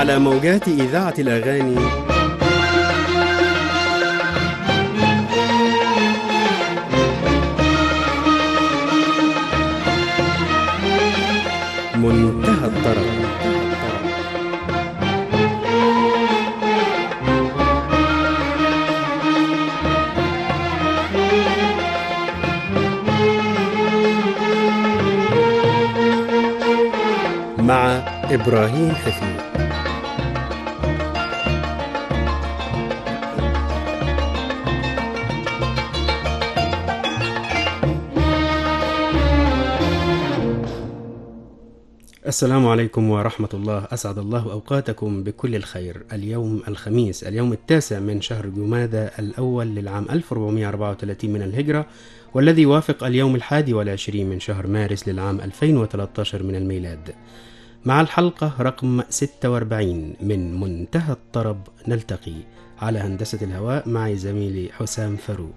على موجات إذاعة الأغاني منتهى الطرب مع إبراهيم حفيظ السلام عليكم ورحمة الله أسعد الله أوقاتكم بكل الخير اليوم الخميس اليوم التاسع من شهر جمادى الأول للعام 1434 من الهجرة والذي يوافق اليوم الحادي والعشرين من شهر مارس للعام 2013 من الميلاد مع الحلقة رقم 46 من منتهى الطرب نلتقي على هندسة الهواء معي زميلي حسام فاروق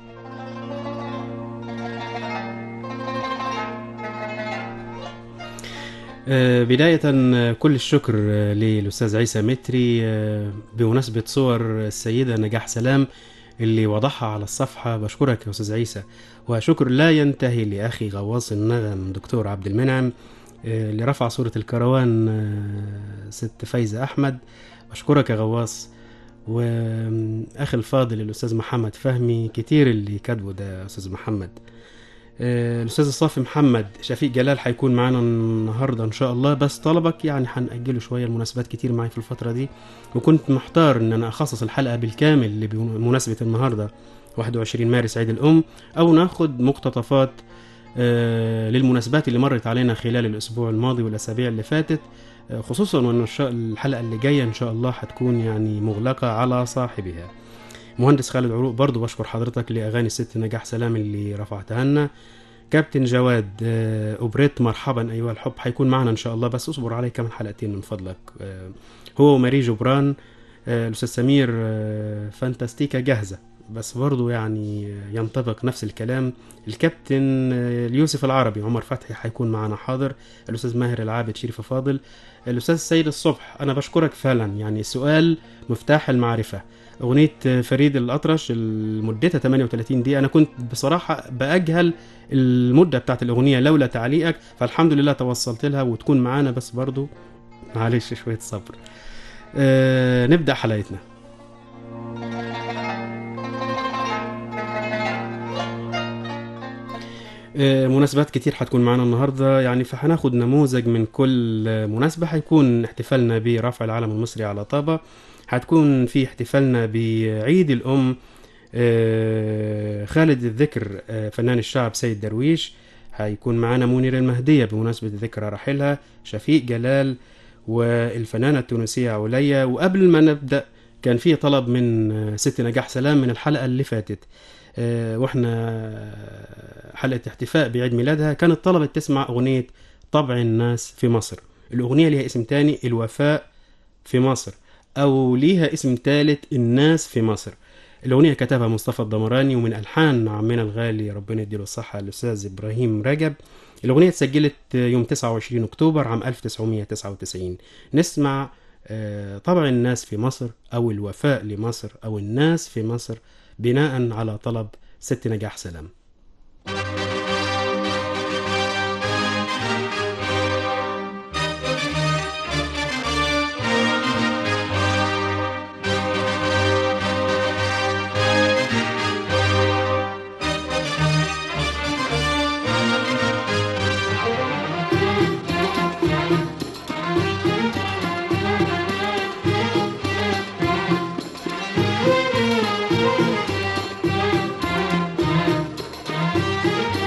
آه، بداية آه، كل الشكر آه، للأستاذ عيسى متري آه، بمناسبة صور السيدة نجاح سلام اللي وضعها على الصفحة بشكرك يا أستاذ عيسى وشكر لا ينتهي لأخي غواص النغم دكتور عبد المنعم آه، اللي رفع صورة الكروان آه، ست فايزة أحمد بشكرك يا غواص وأخي الفاضل الأستاذ محمد فهمي كتير اللي كاتبه ده يا أستاذ محمد آه، الاستاذ الصافي محمد شفيق جلال هيكون معانا النهارده ان شاء الله بس طلبك يعني هنأجله شويه المناسبات كتير معايا في الفتره دي وكنت محتار ان انا اخصص الحلقه بالكامل لمناسبه النهارده 21 مارس عيد الام او ناخد مقتطفات آه، للمناسبات اللي مرت علينا خلال الاسبوع الماضي والاسابيع اللي فاتت آه، خصوصا وان الش- الحلقه اللي جايه ان شاء الله هتكون يعني مغلقه على صاحبها مهندس خالد عروق برضو بشكر حضرتك لأغاني الست نجاح سلام اللي رفعتها لنا كابتن جواد آه، أوبريت مرحبا أيها الحب هيكون معنا إن شاء الله بس اصبر علي كمان حلقتين من فضلك آه، هو وماري جبران آه، الأستاذ سمير آه، فانتاستيكا جاهزة بس برضو يعني آه، ينطبق نفس الكلام الكابتن آه، اليوسف العربي عمر فتحي هيكون معنا حاضر الأستاذ ماهر العابد شريف فاضل الأستاذ السيد الصبح أنا بشكرك فعلا يعني سؤال مفتاح المعرفة أغنية فريد الأطرش مدتها 38 دقيقة أنا كنت بصراحة بأجهل المدة بتاعت الأغنية لولا تعليقك فالحمد لله توصلت لها وتكون معانا بس برضو معلش شوية صبر أه نبدأ حلقتنا آه، مناسبات كتير هتكون معانا النهاردة يعني فهناخد نموذج من كل آه، مناسبة هيكون احتفالنا برفع العلم المصري على طابة هتكون في احتفالنا بعيد الأم آه، خالد الذكر آه، فنان الشعب سيد درويش هيكون معانا منير المهدية بمناسبة ذكرى رحيلها شفيق جلال والفنانة التونسية عليا وقبل ما نبدأ كان في طلب من آه، ست نجاح سلام من الحلقة اللي فاتت آه، واحنا حلقة احتفاء بعيد ميلادها كانت طلبت تسمع أغنية طبع الناس في مصر الأغنية ليها اسم تاني الوفاء في مصر أو ليها اسم تالت الناس في مصر الأغنية كتبها مصطفى الضمراني ومن ألحان عمنا الغالي ربنا يديله الصحة الأستاذ إبراهيم رجب الأغنية اتسجلت يوم 29 أكتوبر عام 1999 نسمع آه، طبع الناس في مصر أو الوفاء لمصر أو الناس في مصر بناء على طلب ست نجاح سلام Thank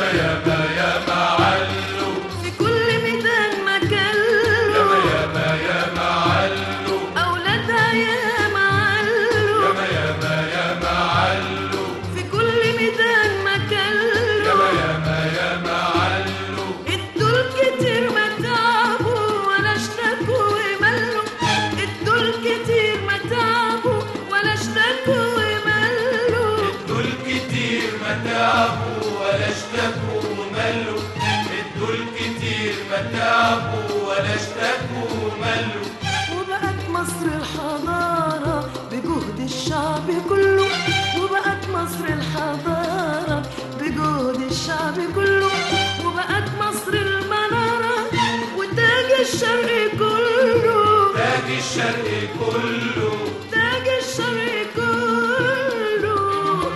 ياما ياما ياما علوا في كل ميدان ياما مكلوا ياما ياما علوا أولادها ياما علوا ياما ياما ياما علوا في كل ميدان مكلوا ياما ياما ياما علوا ادوا الكتير ما تعبوا ولا اشتكوا وملوا ادوا الكتير ما تعبوا ولا اشتكوا وملوا ادوا الكتير ما تعبوا ولا اشتكوا وملوا ادوا الكتير ما تعبوا ولا اشتكوا وملوا وبقت مصر الحضارة بجهد الشعب كله وبقت مصر الحضارة بجهد الشعب كله وبقت مصر المنارة وتاج الشرق كله تاج الشرق كله تاج الشرق كله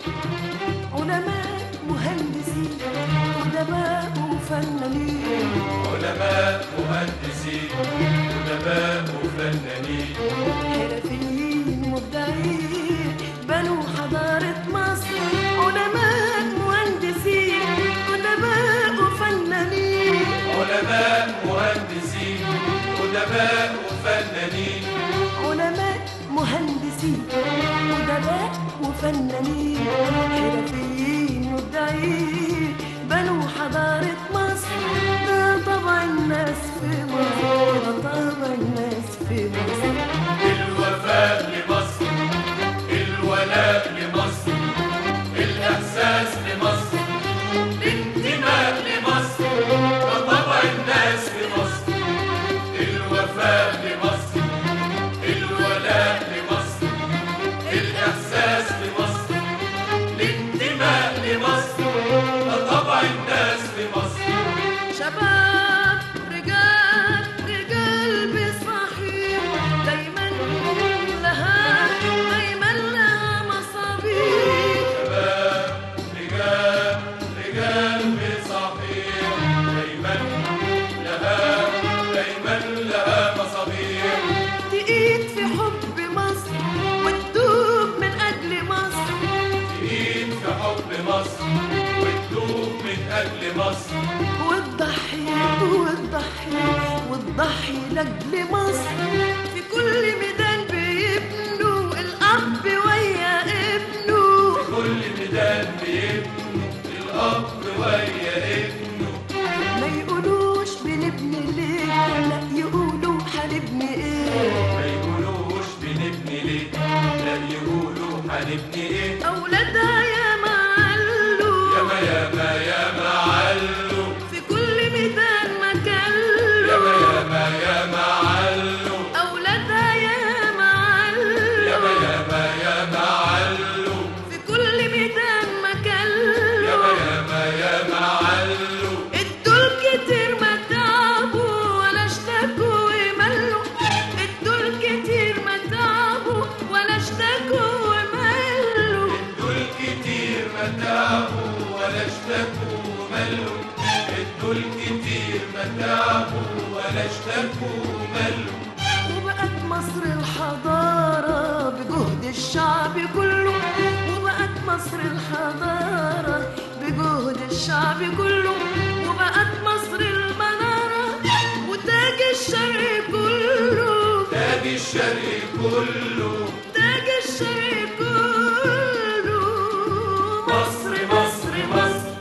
علماء مهندسين أدباء وفنانين علماء مهندسين ادباء وفنانين حرفيين مبدعين بنوا حضارة مصر علماء مهندسين أدباء وفنانين علماء مهندسين ادباء وفنانين علماء مهندسين أدباء وفنانين حرفيين مبدعين بنوا حضارة مصر ده طبع الناس في مصر ده طبع الناس في مصر الوفاء لمصر الولاء لمصر الإحساس لمصر الانتماء لمصر وطبع الناس في مصر الوفاء لمصر الولاء لمصر الإحساس لمصر الانتماء لمصر وطبع الناس في مصر شباب رجال رجال بصحيح دايما لها دايما لها مصابيح شباب رجال رجال بصحيح دايما لها دايما لها مصابيح تقيد في حب مصر وتدوب من أجل مصر تقيد في حب مصر وتدوب من أجل مصر وتضحي وتضحي وتضحي لأجل مصر في كل ميدان بيبنوا الأب ويا ابنه كل ميدان بيبنوا الأب ويا ابنه ما يقولوش بنبني ليه لا يقولوا هنبني ايه ما يقولوش بنبني ليه لا يقولوا هنبني ايه أولادها يا معلو ياما ياما ياما علوا في كل ميدان ياما مكلو ياما ياما علوا أولادها يا معلو ياما ياما ياما علوا في كل ميدان مكلو ياما ياما ياما علوا ادوا الكتير ما تعبوا ولا اشتكوا وملوا ادوا الكتير ما تعبوا ولا اشتكوا وملوا ادوا الكتير ما تعبوا ولا اشتكوا وملوا ادوا الكتير ما تعبوا ولا اشتكوا وملوا وبقت مصر الحضارة بجهد الشعب كله وبقت مصر الحضارة بجهد الشعب كله وبقت مصر المنارة وتاج الشرق كله تاج الشرق كله تاج الشرق كله مصر مصر مصر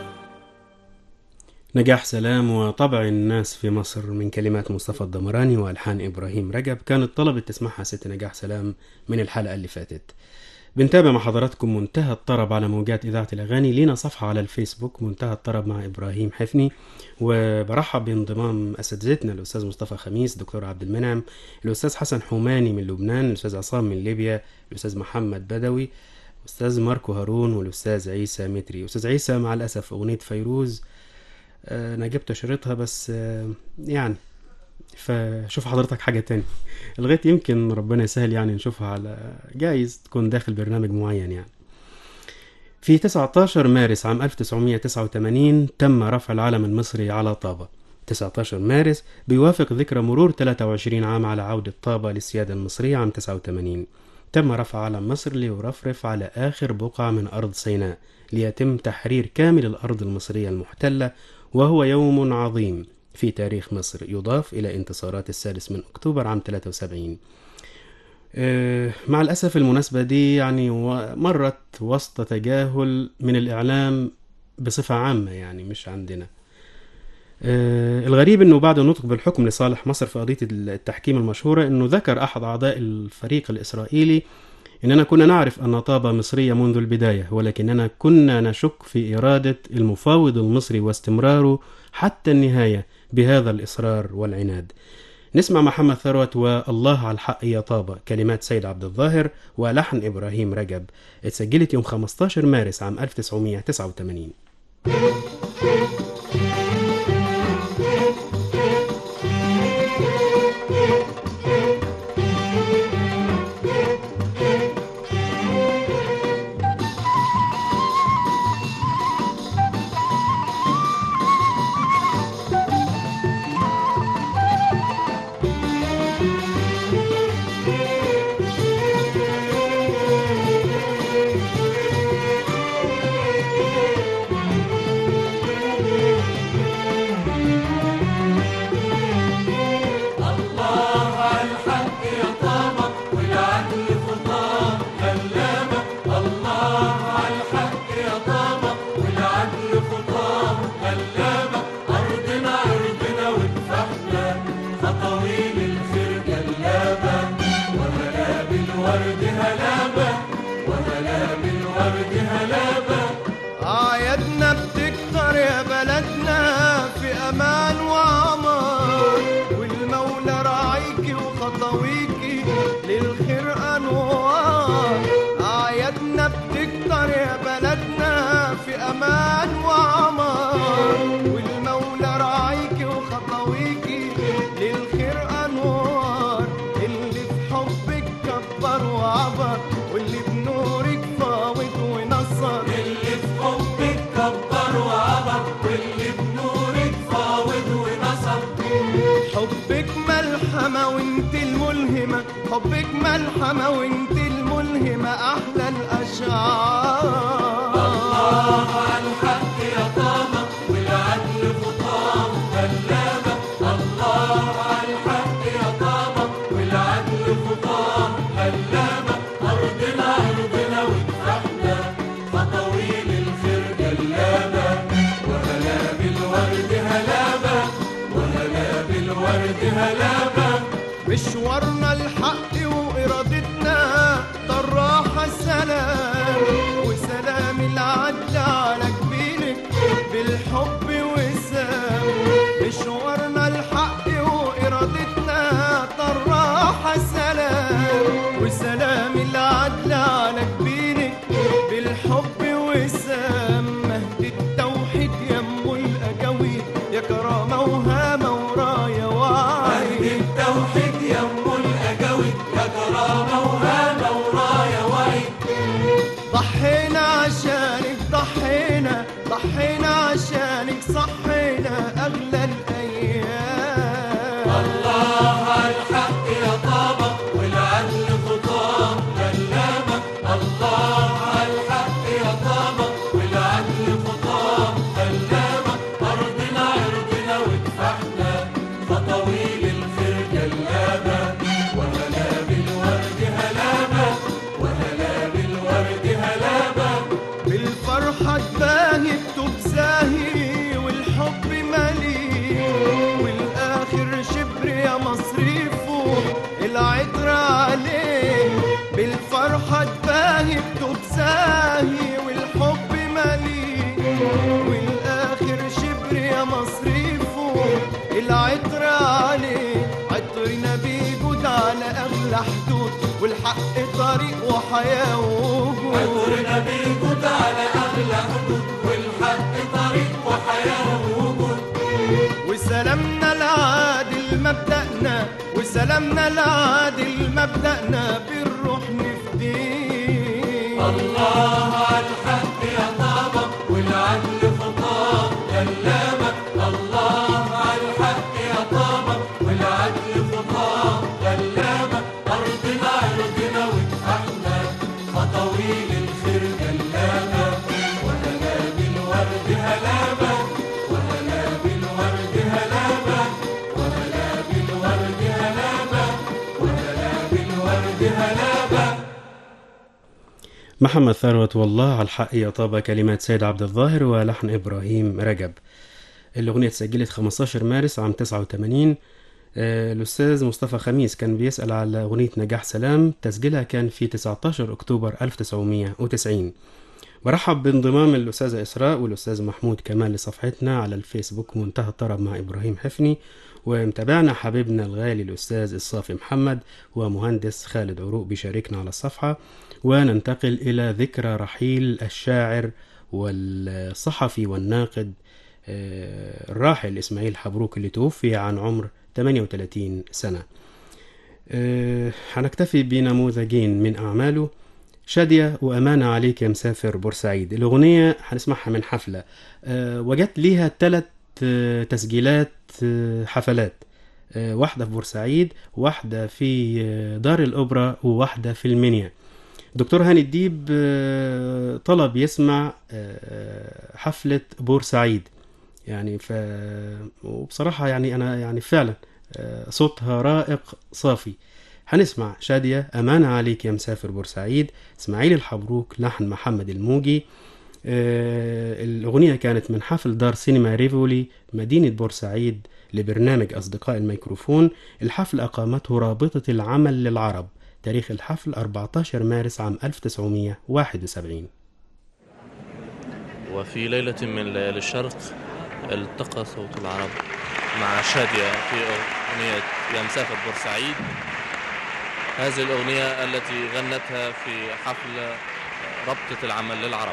نجاح سلام وطبع الناس في مصر من كلمات مصطفى الدمراني والحان ابراهيم رجب كانت طلبت تسمعها ست نجاح سلام من الحلقه اللي فاتت بنتابع مع حضراتكم منتهى الطرب على موجات اذاعه الاغاني لينا صفحه على الفيسبوك منتهى الطرب مع ابراهيم حفني وبرحب بانضمام اساتذتنا الاستاذ مصطفى خميس دكتور عبد المنعم الاستاذ حسن حوماني من لبنان الاستاذ عصام من ليبيا الاستاذ محمد بدوي استاذ ماركو هارون والاستاذ عيسى متري استاذ عيسى مع الاسف اغنيه فيروز آه، انا جبت شريطها بس آه، يعني فشوف حضرتك حاجة تاني لغاية يمكن ربنا يسهل يعني نشوفها على جايز تكون داخل برنامج معين يعني في 19 مارس عام 1989 تم رفع العلم المصري على طابة 19 مارس بيوافق ذكرى مرور 23 عام على عودة طابة للسيادة المصرية عام 89 تم رفع علم مصر ليرفرف على آخر بقعة من أرض سيناء ليتم تحرير كامل الأرض المصرية المحتلة وهو يوم عظيم في تاريخ مصر يضاف إلى انتصارات السادس من أكتوبر عام 73 آه، مع الأسف المناسبة دي يعني و- مرت وسط تجاهل من الإعلام بصفة عامة يعني مش عندنا آه، الغريب انه بعد النطق بالحكم لصالح مصر في قضيه التحكيم المشهوره انه ذكر احد اعضاء الفريق الاسرائيلي اننا كنا نعرف ان طابه مصريه منذ البدايه ولكننا كنا نشك في اراده المفاوض المصري واستمراره حتى النهايه بهذا الاصرار والعناد. نسمع محمد ثروت والله على الحق يا طابه كلمات سيد عبد الظاهر ولحن ابراهيم رجب اتسجلت يوم 15 مارس عام 1989 الله على الحق يا طابة والعدل خطاه غلابة الله على الحق يا طابة والعدل خطاه غلابة أرضنا أرضنا وكفحنا خطاويل الخير جلابة وهلا بالورد هلابة وهلا بالورد هلابة عايدنا بتكتر يا بلدنا في امان وعمار والمولى راعيكي وخطويكي للخير انوار عايدنا بتكتر يا بلدنا في امان وعمار والمولى راعيكي وخطويكي للخير انوار اللي في حبك كبر وعبر واللي بنورك فاوض ونصر اللي في حبك كبر وعبر واللي بنورك فاوض ونصر حبك ملحمة وانت الملهمة حبك ملحمة وانت الملهمة أحلى الأشعار الله على الحق يا طابة والعدل خطاه غلابة الله على الحق يا طابة والعدل خطاه غلابة أرضنا أرضنا وكفحنا خطاويل الخير جلابة وهلا بالورد هلابة وهلا بالورد هلابة مشوارنا الحق وإرادتنا طراحة السلام وسلام العدل على كبيرك بالحب وسام مشوارنا الحق وإرادتنا طراحة السلام وسلام العدل على كبيرك بالحب وسام مهد التوحيد يم الأجاويد يا كرامة وهامة وراية وعين مهد التوحيد يم الأجاوي يا كرامة وهامة وراية وعيد ضحينا عشانك ضحينا ضحينا عشانك صحينا أغلى الأيام الله على الحق يا طابة والعدل خطاه غلابة الله على الحق يا طابة والعدل خطاه غلابة أرضنا أرضنا وكفحنا خطاويل الخير جلابة وهلا بالورد هلابة وهلا بالورد هلابة بالفرحة تباهي بتبزاهي والحب مليء والآخر شبر يا مصريفه العطر عليه بالفرحة تباهي بتبزاهي والحب مليء والآخر شبر يا مصريفه العطر عليه عطرنا بيجود على أغلى حدود والحق طريق وحياة ووجود عطرنا بيجود على أغلى حدود والحق طريق وحياة ووجود وسلامنا العادل مبدأنا وسلامنا العادل مبدأنا بالروح نفديه الله على الحق يا طابة والعدل خطاه غلابة الله على الحق يا طابة والعدل خطاه غلابة أرضنا أرضنا وكفحنا هلابة وهلا بالورد هلابة وهلا بالورد هلابة وهلا بالورد هلابة محمد ثروت والله على الحق يا طابة كلمات سيد عبد الظاهر ولحن إبراهيم رجب الأغنية اتسجلت 15 مارس عام 89 آه، الأستاذ مصطفى خميس كان بيسأل على أغنية نجاح سلام تسجيلها كان في 19 أكتوبر 1990 برحب بانضمام الأستاذة إسراء والأستاذ محمود كمال لصفحتنا على الفيسبوك منتهى الطرب مع إبراهيم حفني ومتابعنا حبيبنا الغالي الأستاذ الصافي محمد ومهندس خالد عروق بيشاركنا على الصفحة وننتقل إلى ذكرى رحيل الشاعر والصحفي والناقد آه، الراحل إسماعيل حبروك اللي توفي عن عمر 38 سنة آه، هنكتفي بنموذجين من أعماله شادية وأمانة عليك يا مسافر بورسعيد الأغنية هنسمعها من حفلة آه، وجدت ليها ثلاث تسجيلات آه، حفلات آه، واحدة في بورسعيد واحدة في آه، دار الأوبرا وواحدة في المنيا دكتور هاني الديب آه، طلب يسمع آه، حفلة بورسعيد يعني ف وبصراحة يعني أنا يعني فعلا آه، صوتها رائق صافي هنسمع شادية أمانة عليك يا مسافر بورسعيد إسماعيل الحبروك لحن محمد الموجي آه، الأغنية كانت من حفل دار سينما ريفولي مدينة بورسعيد لبرنامج أصدقاء الميكروفون الحفل أقامته رابطة العمل للعرب تاريخ الحفل 14 مارس عام 1971 وفي ليلة من ليالي الشرق التقى صوت العرب مع شادية في أغنية يا مسافر بورسعيد هذه الأغنية التي غنتها في حفل ربطة العمل للعرب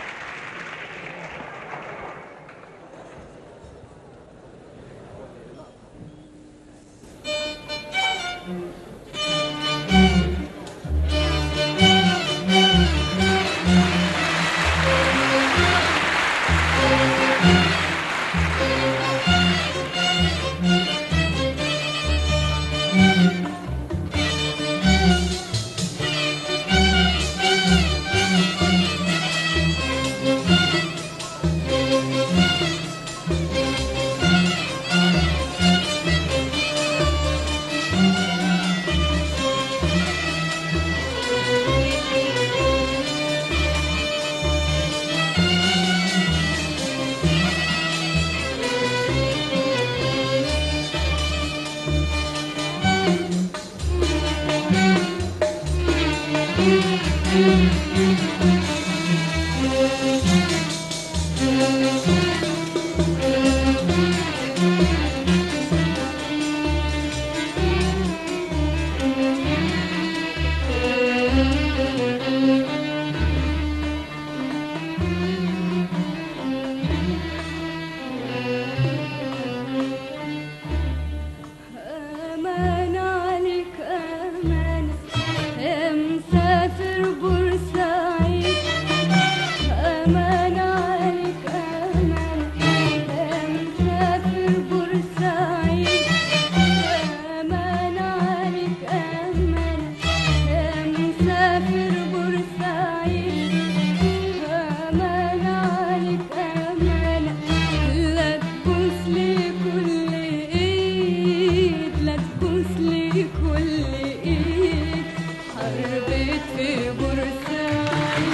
أمان عليك أمان يا مسافر بورسعيد أمان عليك أمان يا مسافر بورسعيد أمان عليك أمان يا مسافر بورسعيد أمان عليك أمان لا تبوس لي كل إيد لا تبوس لي كل إيد حربت في بورسعيد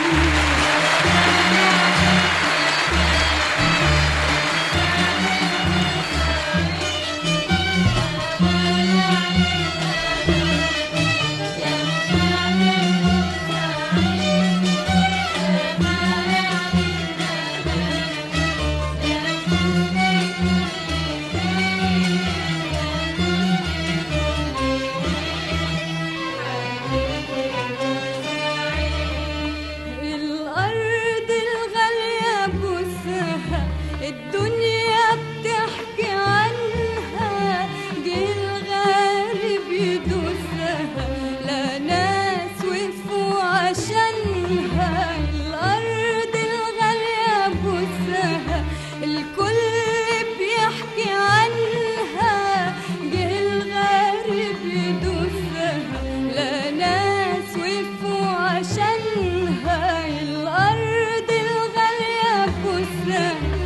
الأرض الغالية بوسها الدنيا بتحكي عنها جه الغارب يدوسها لا ناس وقفوا عشانها الأرض الغالية بوسها الكل بيحكي عنها جه الغارب يدوسها لا ناس وقفوا عشانها الأرض الغالية بوسها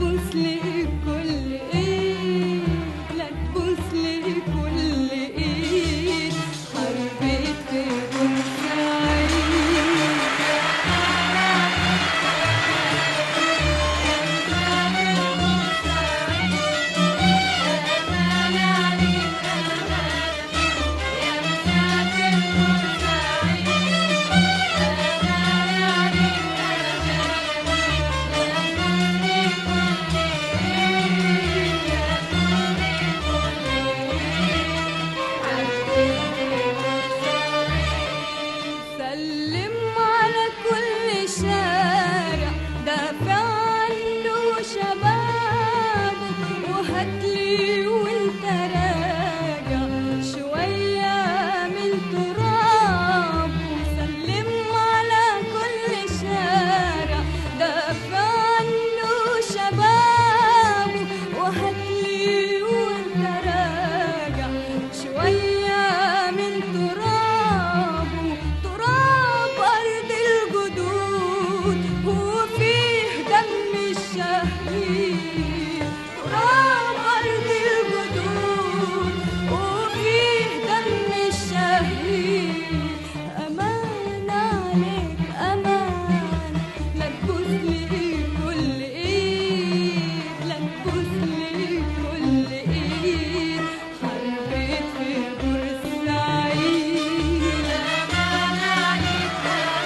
تبوس لي كل ايد لا تبوس لي كل ايد حربت في بورسعيد سلم على كل شارع دافع عنه شبابه وهاتلي وانت راجع شوية من ترابه سلم على كل شارع دافع عنه شبابه وهاتلي وانت راجع شوية من ترابه تراب أرض الجدود وفيه دم الشهيد تراب أرض الجدود وفيه دم الشهيد أمان عليك أمان لا تبوس لي كل إيد لا تبوس لي كل إيد حربت في بورسعيد أمان عليك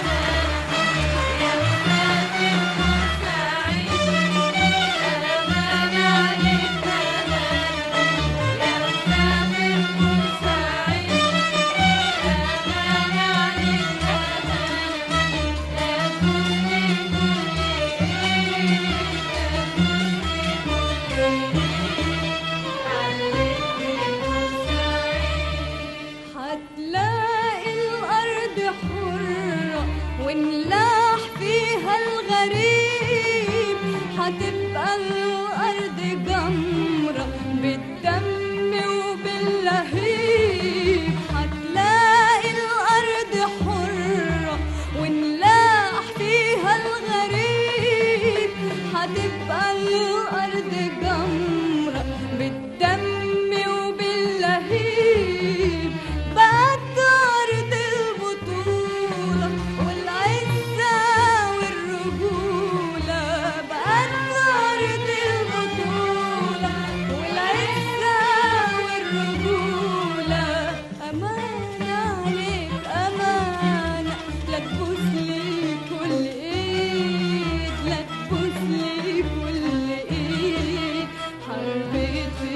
هتلاقي الأرض حرة ونلاح فيها الغريب هتبقى الأرض جمرة بالدم وباللهيب هتلاقي الأرض حرة ونلاح فيها الغريب هتبقى الأرض جمرة بالدم وباللهيب بقت أرض البطولة والعزة والرجولة بقت أرض البطولة والعزة والرجولة أمان عليك أمانة لا تبوس لي كل إيد لا تبوس لي كل إيد حربت في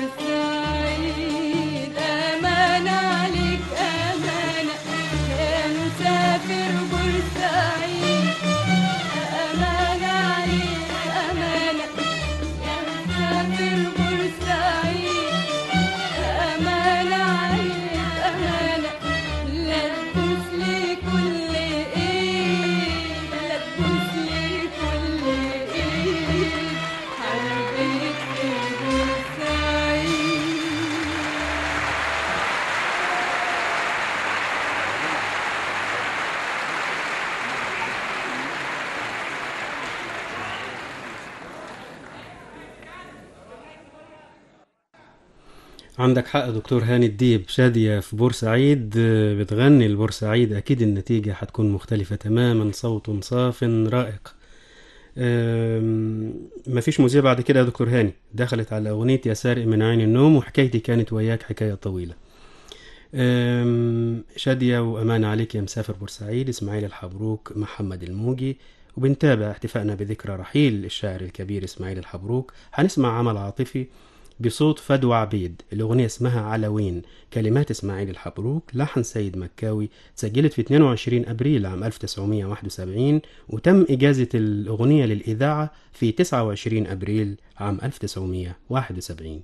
بورسعيد أمان عليك أمانة يا مسافر بورسعيد أمان عليك أمانة يا مسافر بورسعيد أمان عليك أمانة لا تبوس لي كل إيد لا تبوس لي كل إيد حربت في بورسعيد عندك حق دكتور هاني الديب شادية في بورسعيد آه، بتغني البورسعيد أكيد النتيجة هتكون مختلفة تماما صوت صاف رائق آم، مفيش مذيع بعد كده يا دكتور هاني دخلت على أغنية يا سارق من عين النوم وحكايتي كانت وياك حكاية طويلة آم، شادية وأمان عليك يا مسافر بورسعيد إسماعيل الحبروك محمد الموجي وبنتابع احتفائنا بذكرى رحيل الشاعر الكبير إسماعيل الحبروك هنسمع عمل عاطفي بصوت فدوى عبيد الأغنية اسمها علوين كلمات إسماعيل الحبروك لحن سيد مكاوي تسجلت في 22 أبريل عام 1971 وتم إجازة الأغنية للإذاعة في 29 أبريل عام 1971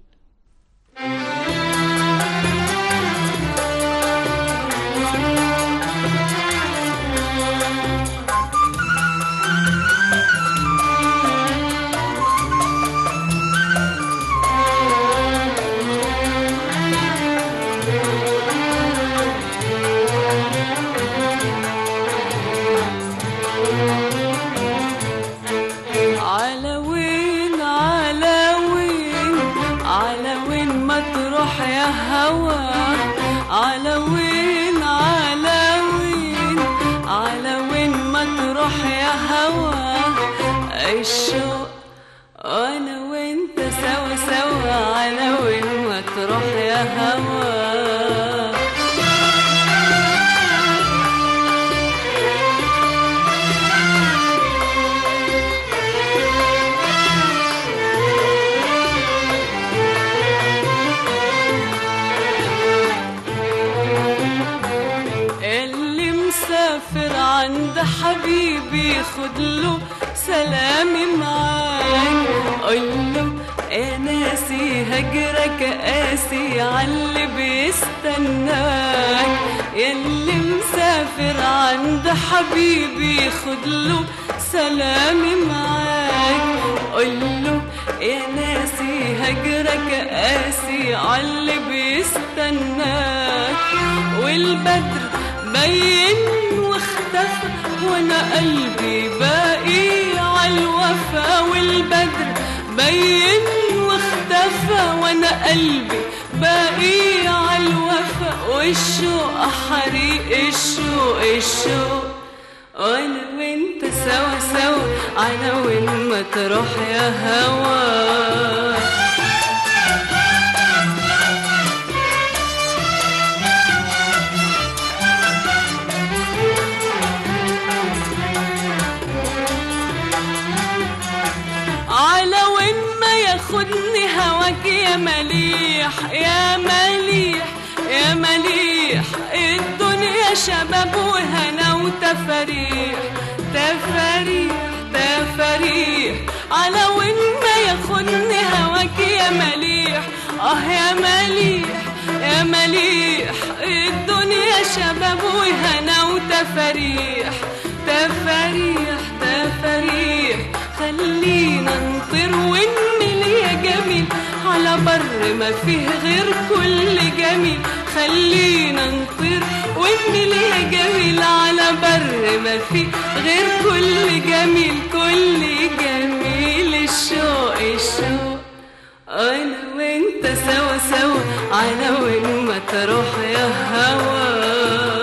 على وين ما تروح يا هوا على وين على وين على وين ما تروح يا هوا الشوق انا وانت سوا سوا على وين ما تروح يا هوا اللي مسافر عند حبيبي خد له سلامي معاك قول له يا ناسي هجرك قاسي عاللي بيستناك ياللي مسافر عند حبيبي خد له سلامي معاك قول له يا ناسي هجرك قاسي عاللي بيستناك والبدر بين واختفى وانا قلبي باقي عالوفا والبدر بين واختفى وانا قلبي باقي عالوفا والشوق حريق الشوق الشوق وانا وانت سوا سوا على وين ما تروح يا هوا على وين ما ياخدني هواك يا مليح يا مليح يا مليح الدنيا شباب وهنا وتفاريح تفاريح تفاريح على وين ما ياخدني هواك يا مليح اه يا مليح يا مليح الدنيا شباب وهنا وتفاريح تفاريح تفاريح خلينا نطير ونمل يا جميل على بر ما فيه غير كل جميل خلينا نطير ونمل يا جميل على بر ما فيه غير كل جميل كل جميل الشوق الشوق انا وانت سوا سوا على وين ما تروح يا هوا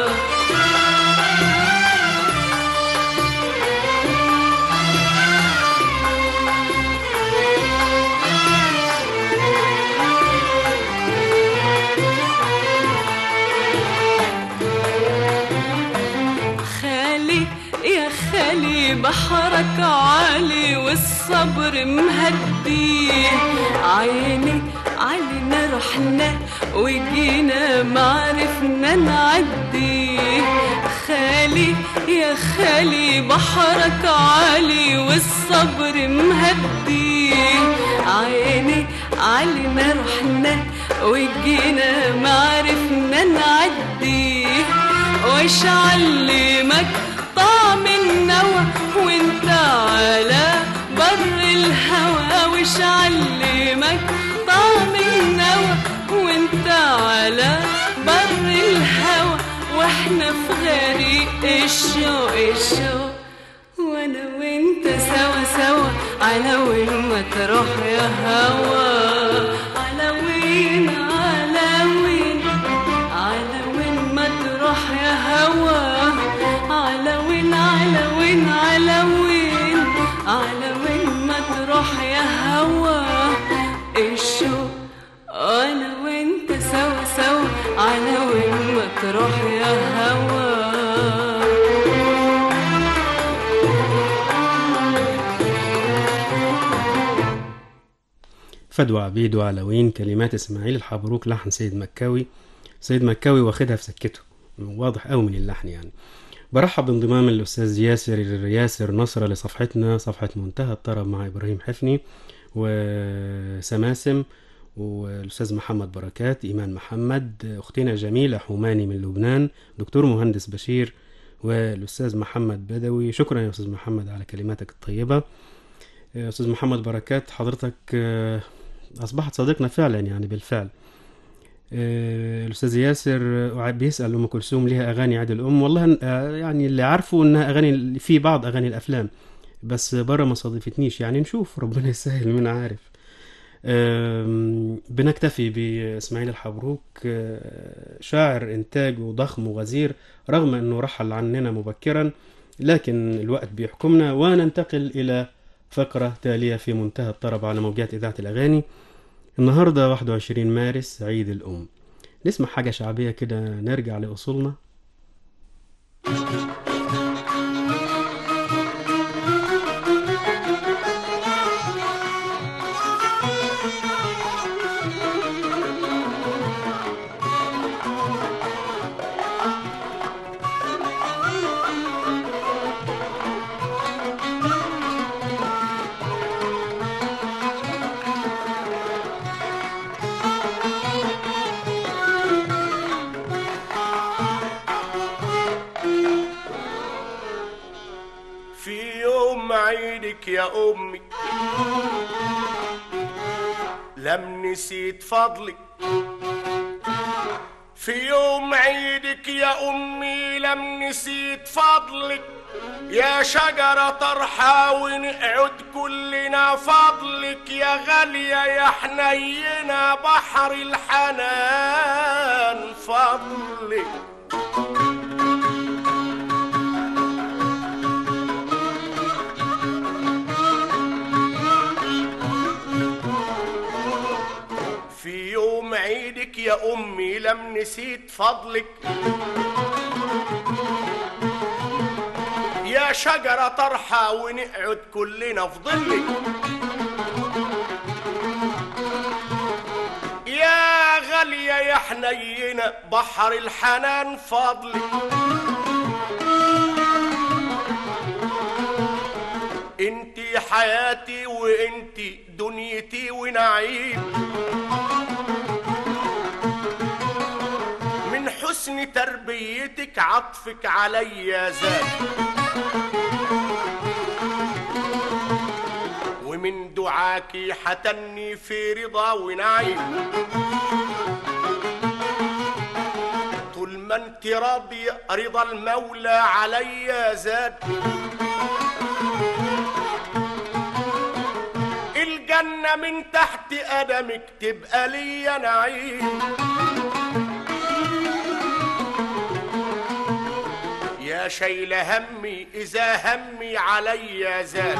خالي يا خالي بحرك عالي والصبر مهدي عيني علينا رحنا وجينا معرفنا نعدي خالي يا خالي بحرك عالي والصبر مهدي عيني علينا رحنا وجينا معرفنا نعدي وش علمك طعم النوى وانت على بر الهوى وش علمك طعم النوى وانت على بر الهوى واحنا في غريق الشوق الشوق وانا وانت سوا سوا على وين ما تروح يا هوا على وين على وين على وين ما تروح يا هوا على وين على وين على وين على وين ما تروح يا هوا الشوق انا وانت سوا سوا على وين ما تروح يا هوا فدوى عبيد وعلوين كلمات اسماعيل الحبروك لحن سيد مكاوي سيد مكاوي واخدها في سكته واضح قوي من اللحن يعني برحب بانضمام الاستاذ ياسر ياسر نصر لصفحتنا صفحه منتهى الطرب مع ابراهيم حفني وسماسم والاستاذ محمد بركات ايمان محمد اختنا جميله حماني من لبنان دكتور مهندس بشير والاستاذ محمد بدوي شكرا يا استاذ محمد على كلماتك الطيبه استاذ محمد بركات حضرتك آه، اصبحت صديقنا فعلا يعني بالفعل آه، الاستاذ ياسر آه، بيسال ام كلثوم ليها اغاني عيد الام والله آه، يعني اللي عارفه انها اغاني في بعض اغاني الافلام بس بره ما صادفتنيش يعني نشوف ربنا يسهل من عارف آم، بنكتفي بإسماعيل الحبروك آه، شاعر إنتاجه ضخم وغزير رغم أنه رحل عننا مبكرا لكن الوقت بيحكمنا وننتقل إلى فقرة تالية في منتهى الطرب على موجات إذاعة الأغاني النهاردة 21 مارس عيد الأم نسمع حاجة شعبية كده نرجع لأصولنا في يوم عيدك يا أمي لم نسيت فضلك في يوم عيدك يا أمي لم نسيت فضلك يا شجرة طرحة ونقعد كلنا فضلك يا غالية يا حنينة بحر الحنان فضلك في يوم عيدك يا أمي لم نسيت فضلك يا شجرة طرحة ونقعد كلنا في ظلك يا غالية يا حنينة بحر الحنان فضلك انتي حياتي وانتي دنيتي ونعيم من حسن تربيتك عطفك عليا زاد ومن دعاكي حتني في رضا ونعيم طول ما انت راضية رضا المولى عليا زاد الجنة من تحت قدمك تبقى ليا نعيم يا شيل همي إذا همي عليا زاد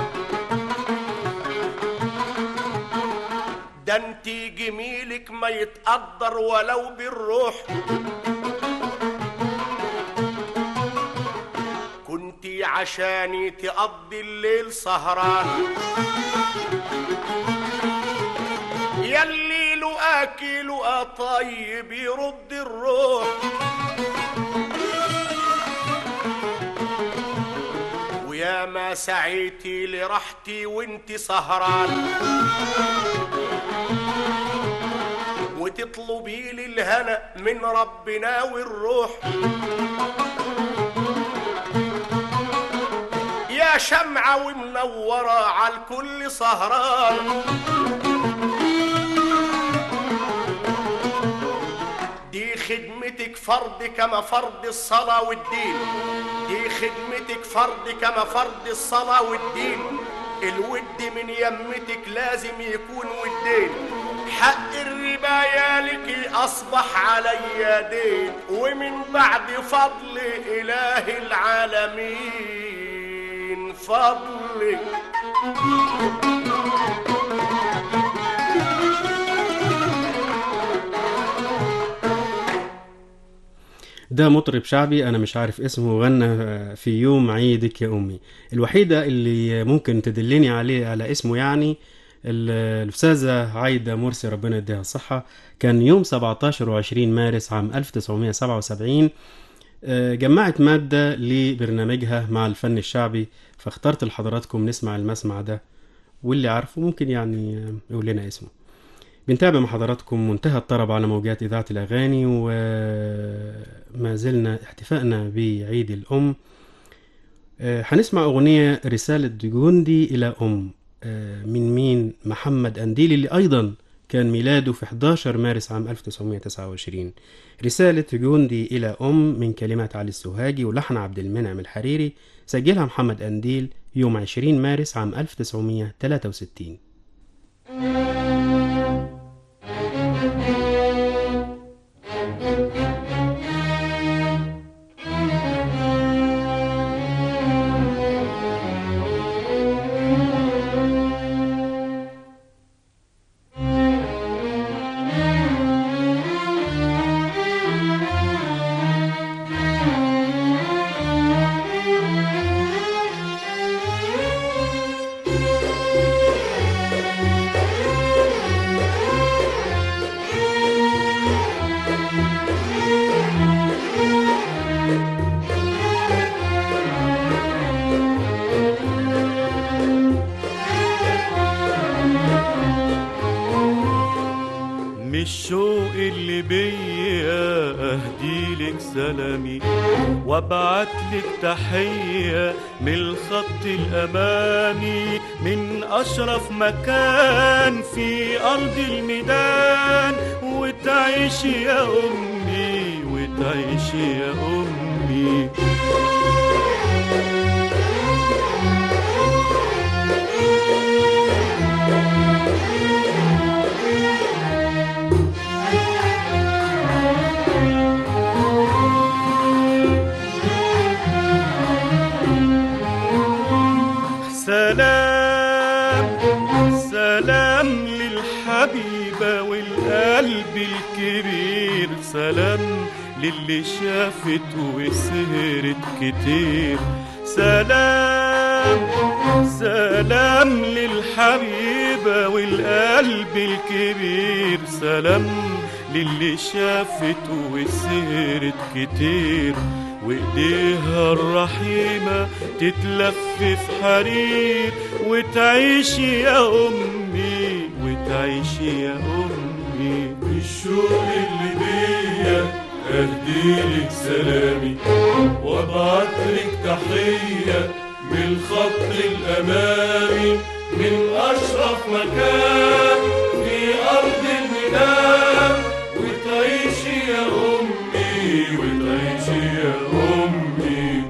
ده انتي جميلك ما يتقدر ولو بالروح كنتي عشاني تقضي الليل سهران يلي لقاكي لقى طيب يرد الروح ويا ما سعيتي لراحتي وانت سهران وتطلبي لي الهنا من ربنا والروح يا شمعة ومنورة على الكل سهران دي خدمتك فرض كما فرض الصلاة والدين دي خدمتك فرض كما فرض الصلاة والدين الود من يمتك لازم يكون ودين حق الربا يالك أصبح علي دين ومن بعد فضل إله العالمين فضلك ده مطرب شعبي انا مش عارف اسمه غنى في يوم عيدك يا امي الوحيده اللي ممكن تدلني عليه على اسمه يعني ال- الاستاذه عايده مرسي ربنا يديها الصحه كان يوم 17 و20 مارس عام 1977 آه، جمعت ماده لبرنامجها مع الفن الشعبي فاخترت لحضراتكم نسمع المسمع ده واللي عارفه ممكن يعني آه، يقول لنا اسمه بنتابع مع حضراتكم منتهى الطرب على موجات إذاعة الأغاني وما زلنا احتفائنا بعيد الأم آه، هنسمع أغنية رسالة جندي إلى أم آه، من مين محمد أنديل اللي أيضا كان ميلاده في 11 مارس عام 1929 رسالة جندي إلى أم من كلمات علي السوهاجي ولحن عبد المنعم الحريري سجلها محمد أنديل يوم 20 مارس عام 1963 بالشوق اللي بيا اهديلك سلامي وابعتلك تحية من الخط الامامي من اشرف مكان في ارض الميدان وتعيشي يا امي وتعيشي يا امي سلام سلام للحبيبة والقلب الكبير سلام للي شافت وسهرت كتير سلام سلام للحبيبة والقلب الكبير سلام للي شافت وسهرت كتير وايديها الرحيمة تتلف في حرير وتعيشي يا امي وتعيشي يا امي بالشوق اللي بيا اهديلك سلامي وابعتلك تحية من الخط الامامي من اشرف مكان في ارض الميدان وتعيشي يا امي وتعيشي يا امي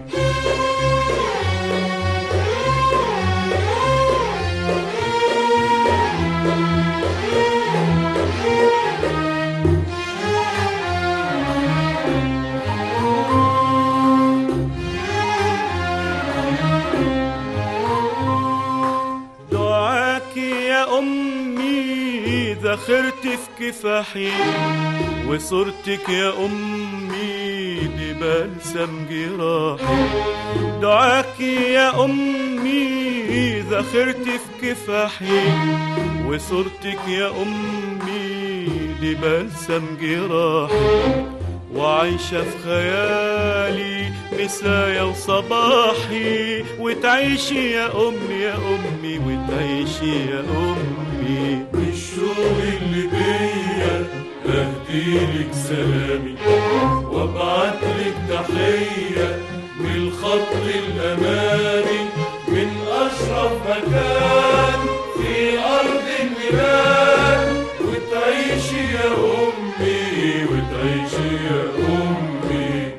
دعاك يا أمي ذخرت في كفاحي وصورتك يا أمي دي بلسم جراحي دعاك يا أمي ذخرت في كفاحي وصورتك يا أمي دي بلسم جراحي وعايشة في خيالي مسايا وصباحي وتعيشي يا أمي يا أمي وتعيشي يا أمي بالشوق اللي بيا اهديلك سلامي وابعتلك تحية من الخط الامامي من اشرف مكان في ارض الميلاد وتعيشي يا امي وتعيشي يا امي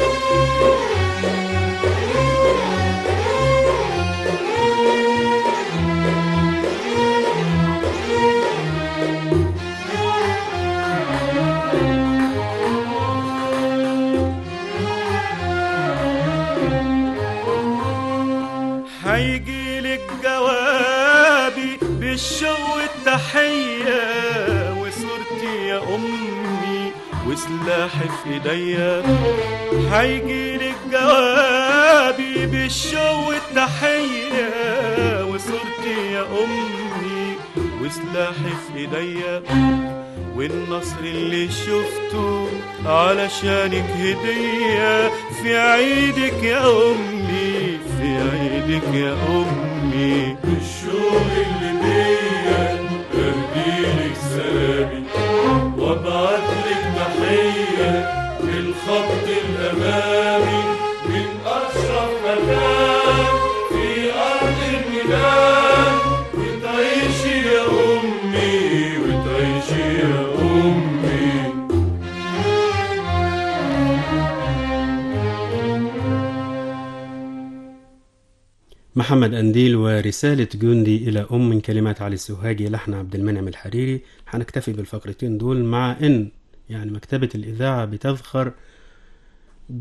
هيجيلك جوابي بالشوق والتحية وصورتي يا أمي وسلاحي في ايديا هيجيلك جوابي بالشوق والتحية وصورتي يا أمي وسلاحي في ايديا والنصر اللي شفته علشانك هدية في عيدك يا أمي في عيدك يا أمي بالشوق اللي بيا اهديلك سلامي وابعتلك تحية للخط الامامي من اشرف مكان في ارض الميدان وتعيشي يا امي وتعيشي يا امي محمد أنديل ورسالة جندي إلى أم من كلمات علي السوهاجي لحن عبد المنعم الحريري هنكتفي بالفقرتين دول مع إن يعني مكتبة الإذاعة بتذخر ب...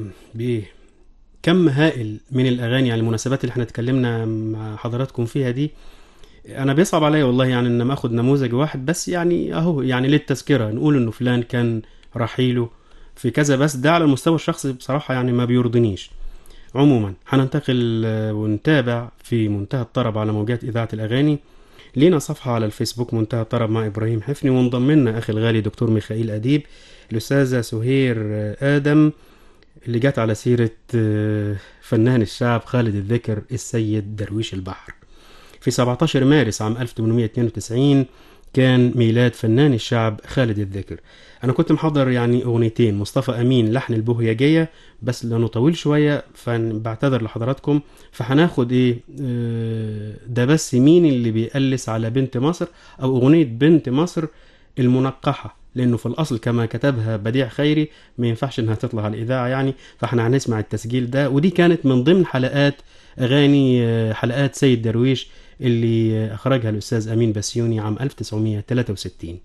بكم هائل من الأغاني يعني المناسبات اللي احنا اتكلمنا مع حضراتكم فيها دي أنا بيصعب عليا والله يعني إن ما أخد نموذج واحد بس يعني أهو يعني للتذكرة نقول إنه فلان كان رحيله في كذا بس ده على المستوى الشخصي بصراحة يعني ما بيرضنيش عموما هننتقل آه، ونتابع في منتهى الطرب على موجات إذاعة الأغاني لينا صفحة على الفيسبوك منتهى الطرب مع إبراهيم حفني وانضم لنا أخي الغالي دكتور ميخائيل أديب الأستاذة سهير آه، آدم اللي جت على سيرة آه، فنان الشعب خالد الذكر السيد درويش البحر في 17 مارس عام 1892 كان ميلاد فنان الشعب خالد الذكر انا كنت محضر يعني اغنيتين مصطفى امين لحن البوهيجيه بس لانه طويل شويه فبعتذر لحضراتكم فهناخد ايه آه، ده بس مين اللي بيقلس على بنت مصر او اغنيه بنت مصر المنقحه لانه في الاصل كما كتبها بديع خيري ما ينفعش انها تطلع على الاذاعه يعني فاحنا هنسمع التسجيل ده ودي كانت من ضمن حلقات اغاني آه، حلقات سيد درويش اللي آه، اخرجها الاستاذ امين بسيوني عام 1963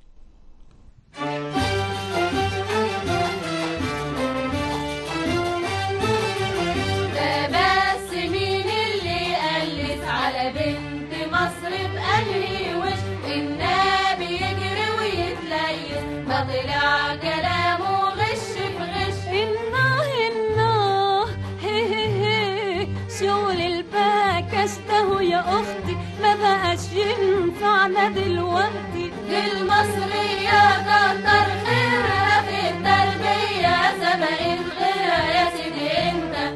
ده بس مين اللي قلت على بنت مصر بأنهي وش النبي يجري ويتليس ما طلع كلامه غش في غش الناه الناه هي هي هي شغل الباكش ده يا اختي ما بقاش ينفعنا دلوقتي دي المصرية كتر خيرها في التربية سبقت غيرها يا سيدي انت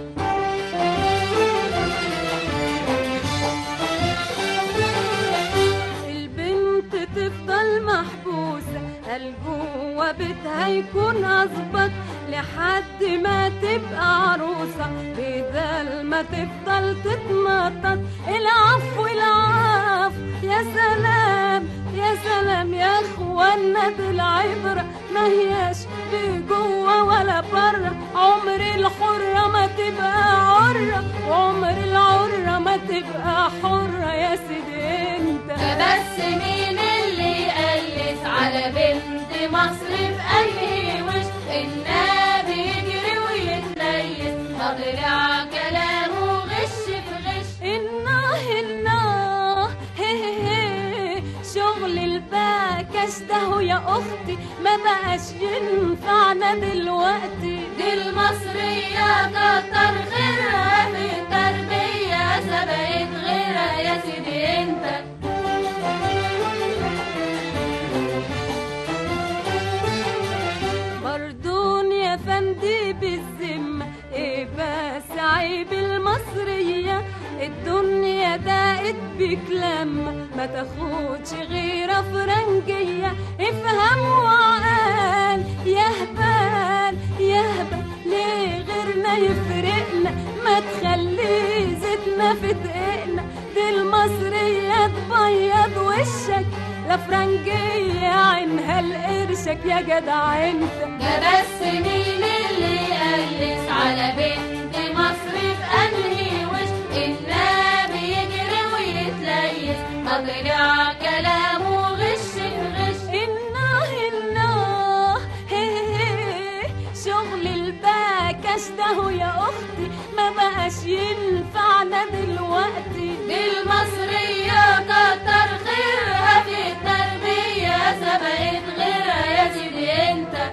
البنت تفضل محبوسة قال جوه بيتها يكون أظبط لحد ما تبقى عروسة بدل ما تفضل تتنطط العفو العفو يا سلام يا سلام يا اخوانا دي العبرة ما هياش بجوه ولا بره عمر الحرة ما تبقى عرة وعمر العرة ما تبقى حرة يا سيدي انت ده بس مين اللي قلت على بنت مصر بأنهي وش النبي يجري ويتليس ما طلع كلامه غش في غش الناه الناه هي هي هي شغل الباكش ده يا اختي ما بقاش ينفعنا دلوقتي دي المصرية كتر خيرها في التربية سبقت غيرها يا سيدي انت بردون يا فندي بالذمة ايه بس عيب المصرية الدنيا دقت بيك لما ما تاخدش غير فرنجية افهم وعقال يهبل يهبل ليه غيرنا يفرقنا ما تخلي زيتنا في دقيقنا دي المصرية تبيض وشك لا فرنجية عينها لقرشك يا جدع انت ده بس مين اللي قلس على بنت مصر بأنهي وش النبي يجري ويتليس ما طلع كلامه غش في غش الناه الناه هي هي شغل الباكش ده يا اختي ما بقاش ينفعنا دلوقتي دي المصرية كتر خيرها في التربية سبقت غيرها يا سيدي انت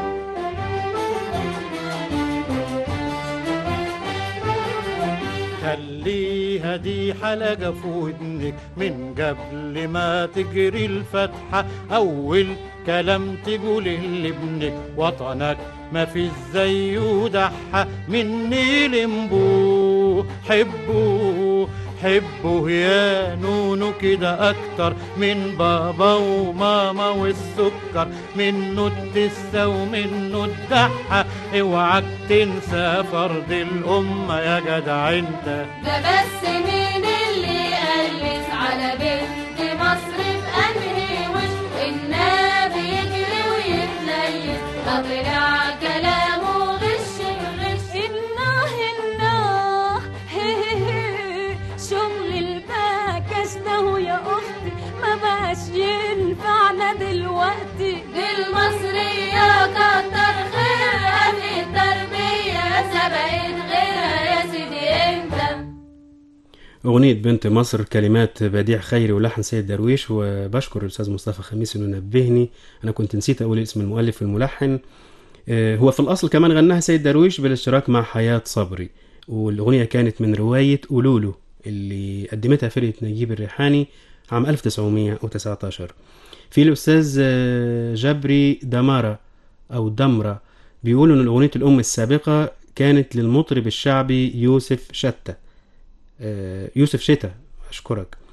خليها دي حلقة في ودنك من قبل ما تجري الفتحة أول كلام تقوله لابنك وطنك ما في زيه دحة مني لمبوه حبوه حبه يا نونو كده أكتر من بابا وماما والسكر منه التسة ومنه الدحة اوعك تنسى فرض الأمة يا جدع انت ده بس مين اللي قلس على بنت مصر بأنهي وش النبي يجري ويتليس ما طلع كلامه غش غش الناه الناه هي هي هي شغل الباكش ده يا اختي ما بقاش ينفعنا دلوقتي دي المصرية كتر خيرها في التربية سبقت غيرها يا سيدي انت أغنية بنت مصر كلمات بديع خيري ولحن سيد درويش وبشكر الأستاذ مصطفى خميس إنه نبهني أنا كنت نسيت أقول اسم المؤلف والملحن آه، هو في الأصل كمان غناها سيد درويش بالاشتراك مع حياة صبري والأغنية كانت من رواية أولولو اللي قدمتها فرقة نجيب الريحاني عام 1919 في الأستاذ آه، جبري دمارة أو دمرة بيقول إن أغنية الأم السابقة كانت للمطرب الشعبي يوسف شتى آه، يوسف شتا أشكرك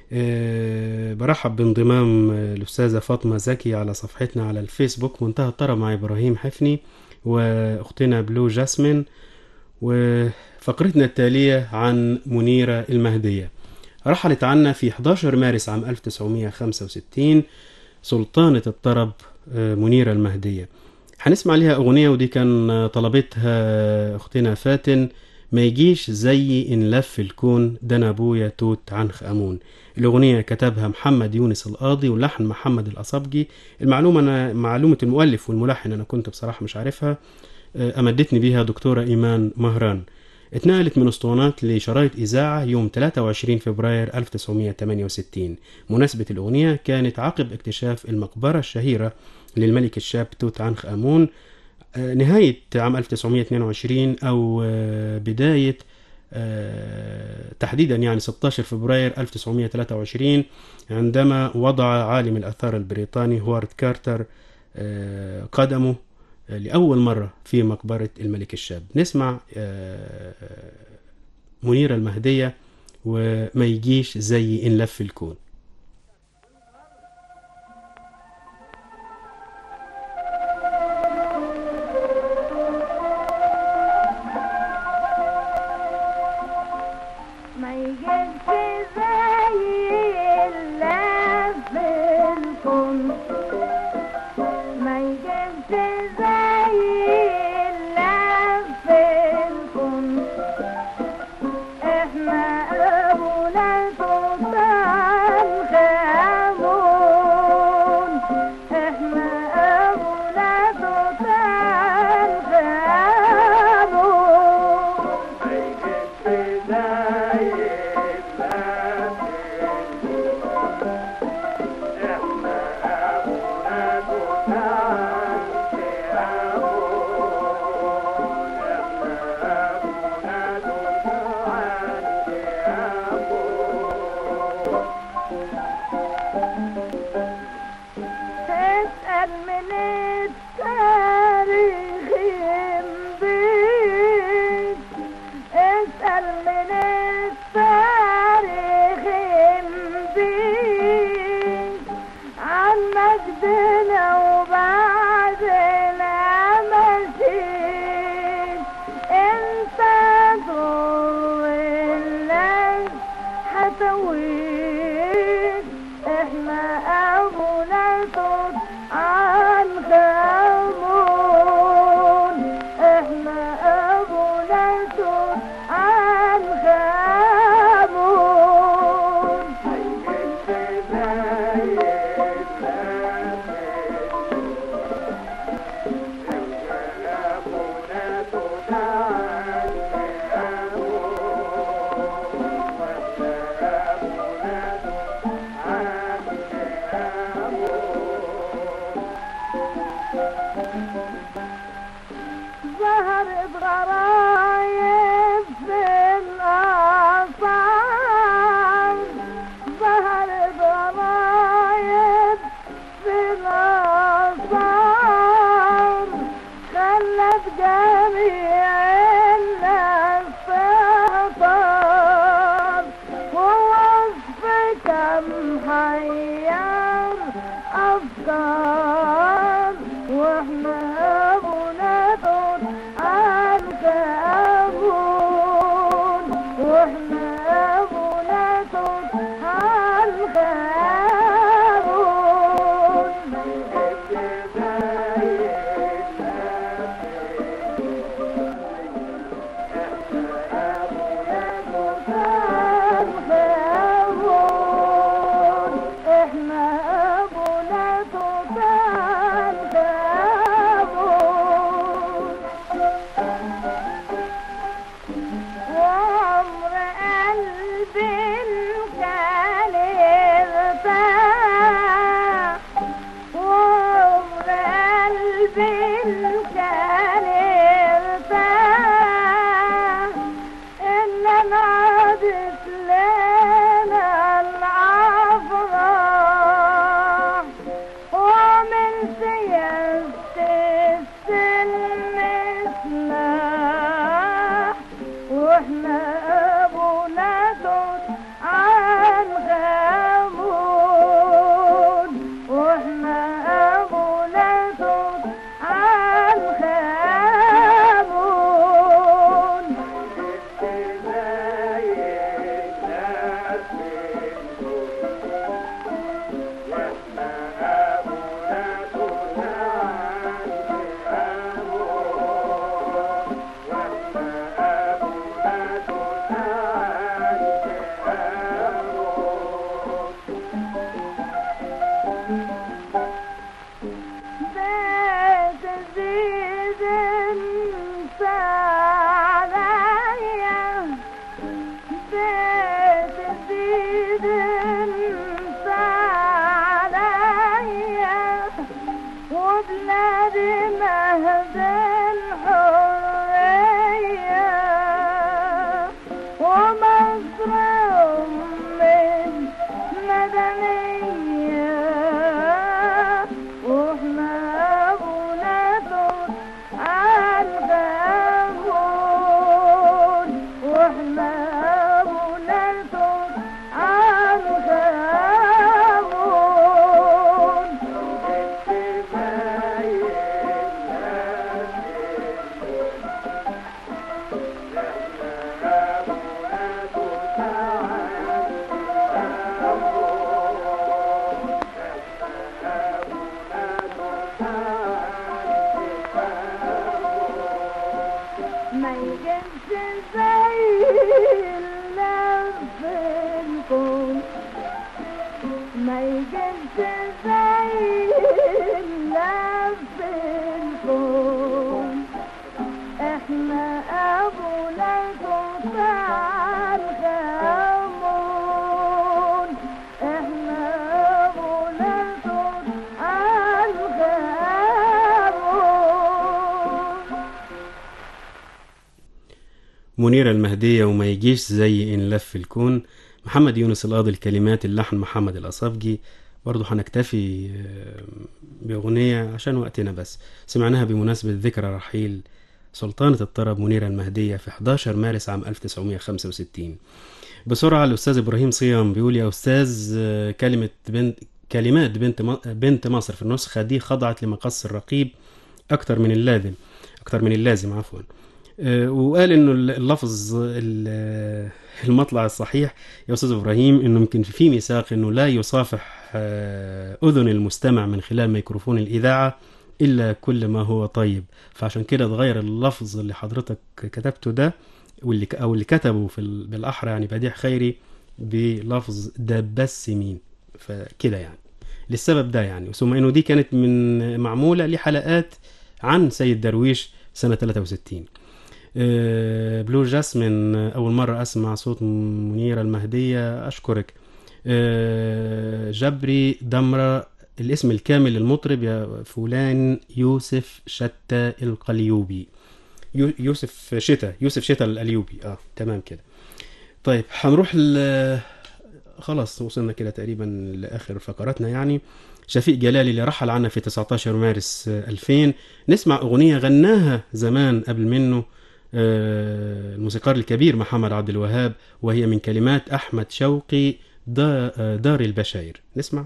آه، برحب بانضمام آه، الأستاذة فاطمة زكي على صفحتنا على الفيسبوك منتهى الطرب مع إبراهيم حفني وأختنا بلو جاسمين وفقرتنا التالية عن منيرة المهدية رحلت عنا في 11 مارس عام 1965 سلطانة الطرب آه، منيرة المهدية هنسمع ليها أغنية ودي كان آه، طلبتها أختنا فاتن ما يجيش زي إن لف الكون ده أنا أبويا توت عنخ أمون الأغنية كتبها محمد يونس القاضي ولحن محمد الأصبجي المعلومة أنا معلومة المؤلف والملحن أنا كنت بصراحة مش عارفها آه، أمدتني بيها دكتورة إيمان مهران اتنقلت من اسطوانات لشرايط إذاعة يوم 23 فبراير 1968 مناسبة الأغنية كانت عقب اكتشاف المقبرة الشهيرة للملك الشاب توت عنخ آمون آه، نهاية عام 1922 أو آه، بداية آه، تحديدا يعني 16 فبراير 1923 عندما وضع عالم الآثار البريطاني هوارد كارتر آه، قدمه آه، لأول مرة في مقبرة الملك الشاب نسمع آه، منيرة المهدية وما يجيش زي إن لف الكون ما يجيبش زي اللف الكون ما يجيبش زي اللف الكون احنا ابونا توت عنخ آمون احنا ابونا توت عنخ آمون تسأل من التاريخ يمضيك اسأل من التاريخ يمضيك عن مجدنا وبعدنا مشيت انت ضر الناس حتويك احنا ابونا توت عنخ آمون احنا ابونا توت عنخ آمون ظهرت غرايب في الآثار ظهرت غرايب في الآثار خلت جميع الناس تهتار ووصف كم حير أفكار واحنا أبونا توت عنك أبون واحنا أبونا توت عنك أبون احنا ابونا توت زي اللف الكون احنا ابو ليكم الخمون احنا ابو ليكم الخمون منيرة المهدية وما يجيش زي إن لف الكون محمد يونس القاضي الكلمات اللحن محمد الأصافجي برضو هنكتفي آه، بأغنية عشان وقتنا بس سمعناها بمناسبة ذكرى رحيل سلطانة الطرب منيرة المهدية في 11 مارس عام 1965 بسرعة الأستاذ إبراهيم صيام بيقول يا أستاذ آه، كلمة بنت كلمات بنت م- بنت مصر في النسخة دي خضعت لمقص الرقيب أكتر من اللازم أكتر من اللازم عفوا آه، وقال انه اللفظ ال- المطلع الصحيح يا استاذ ابراهيم انه يمكن في ميثاق انه لا يصافح آه، اذن المستمع من خلال ميكروفون الاذاعه الا كل ما هو طيب فعشان كده اتغير اللفظ اللي حضرتك كتبته ده واللي ك- او اللي كتبه في ال- بالاحرى يعني بديع خيري بلفظ ده بس مين فكده يعني للسبب ده يعني ثم انه دي كانت من معموله لحلقات عن سيد درويش سنه 63 آه، بلو جاسمين آه، أول مرة أسمع صوت منيرة المهدية أشكرك آه، جبري دمرة الاسم الكامل للمطرب يا فلان يوسف شتى القليوبي يو- يوسف شتا يوسف شتا القليوبي اه تمام كده طيب هنروح ل خلاص وصلنا كده تقريبا لآخر فقراتنا يعني شفيق جلالي اللي رحل عنا في 19 مارس آه، 2000 نسمع أغنية غناها زمان قبل منه آه، الموسيقار الكبير محمد عبد الوهاب وهي من كلمات أحمد شوقي دا- آه، دار البشاير نسمع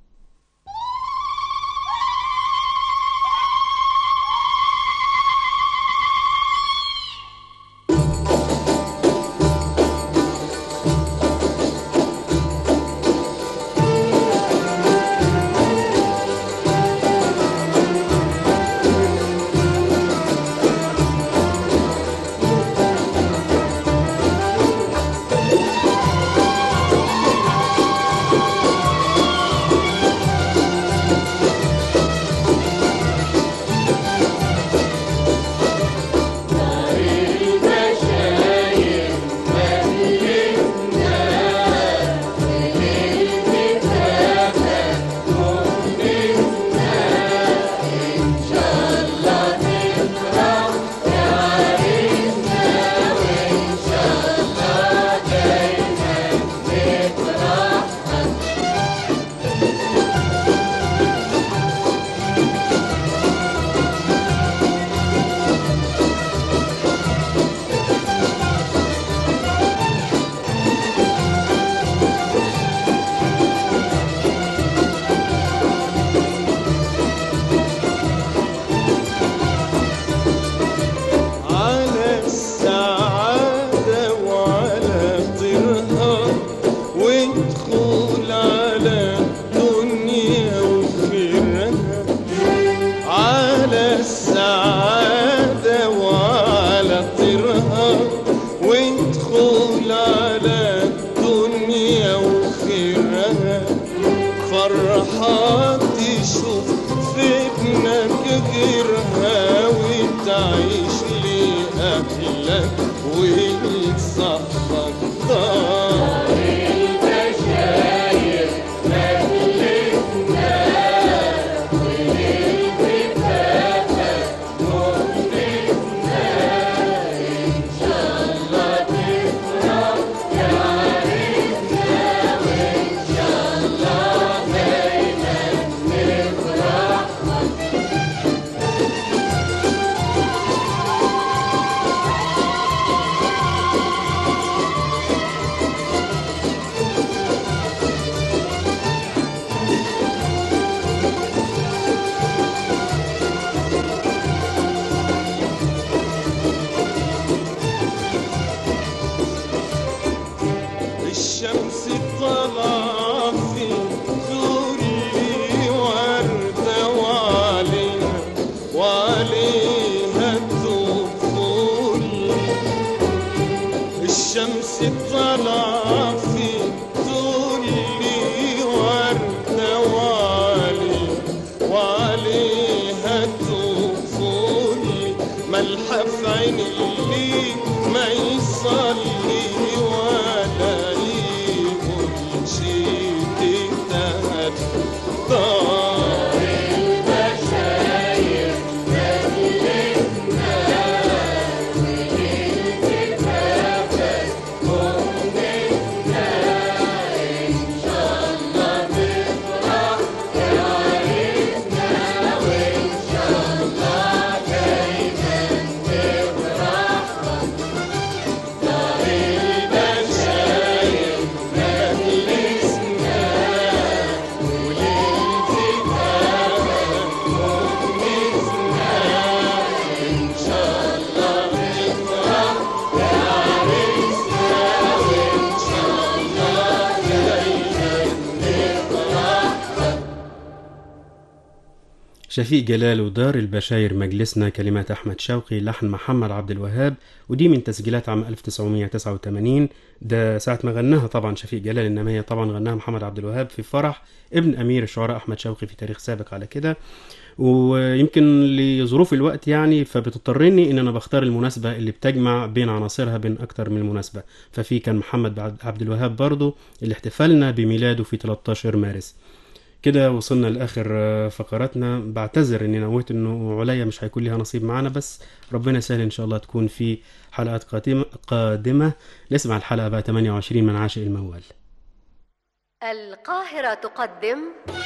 على السعادة وعلى طرها وادخل على الدنيا وخيرها على السعادة وعلى طرها وادخل على الدنيا وخيرها فرحة تشوف في ابنك غيرها وتعيش لأهلك ولصاحبك دار Thank شفيق جلال ودار البشاير مجلسنا كلمات أحمد شوقي لحن محمد عبد الوهاب ودي من تسجيلات عام 1989 ده ساعة ما غناها طبعا شفيق جلال إنما هي طبعا غناها محمد عبد الوهاب في فرح ابن أمير الشعراء أحمد شوقي في تاريخ سابق على كده ويمكن لظروف الوقت يعني فبتضطرني ان انا بختار المناسبه اللي بتجمع بين عناصرها بين اكتر من مناسبه ففي كان محمد عبد- عبد الوهاب برضه اللي احتفلنا بميلاده في 13 مارس كده وصلنا لاخر آه، فقراتنا بعتذر اني نويت انه عليا مش هيكون ليها نصيب معانا بس ربنا يسهل ان شاء الله تكون في حلقات قادمه قادمه نسمع الحلقه بقى 28 من عاشق الموال القاهرة تقدم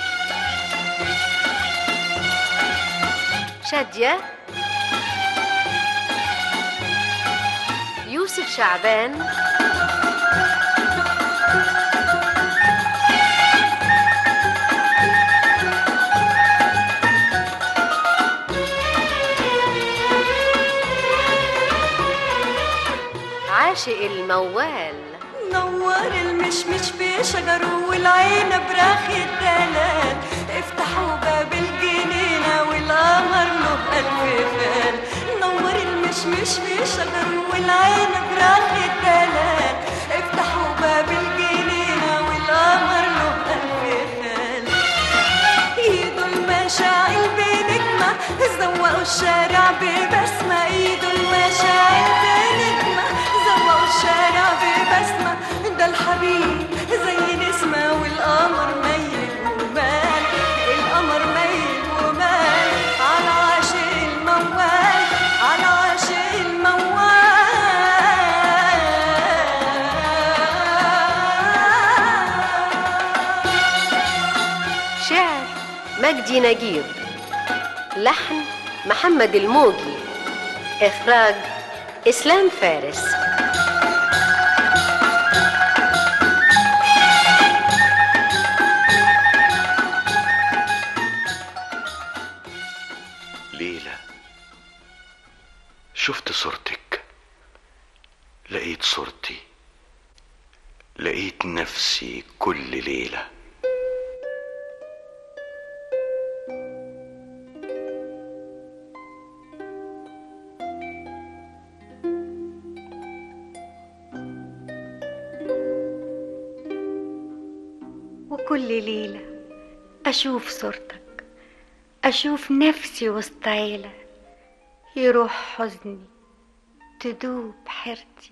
شادية يوسف شعبان عاشق الموال نور المشمش بشجره والعين براخ الدلال افتحوا باب الجنينة والقمر له ألف خال نور المشمش بشجره والعين براخ الدلال افتحوا باب الجنينة والقمر له ألف خال ايده المشاعل بنجمة زوقوا الشارع ببسمة ايده المشاعل بنجمة زوقوا الشارع ببسمة ده الحبيب زي نسمة والقمر ميل ومال القمر ميل ومال على عاشق الموال على عاشق الموال شعر مجدي نجيب لحن محمد الموجي إخراج إسلام فارس ليلى شفت صورتك لقيت صورتي لقيت نفسي كل ليلة وكل ليلة أشوف صورتك أشوف نفسي وسط عيلة يروح حزني تدوب حيرتي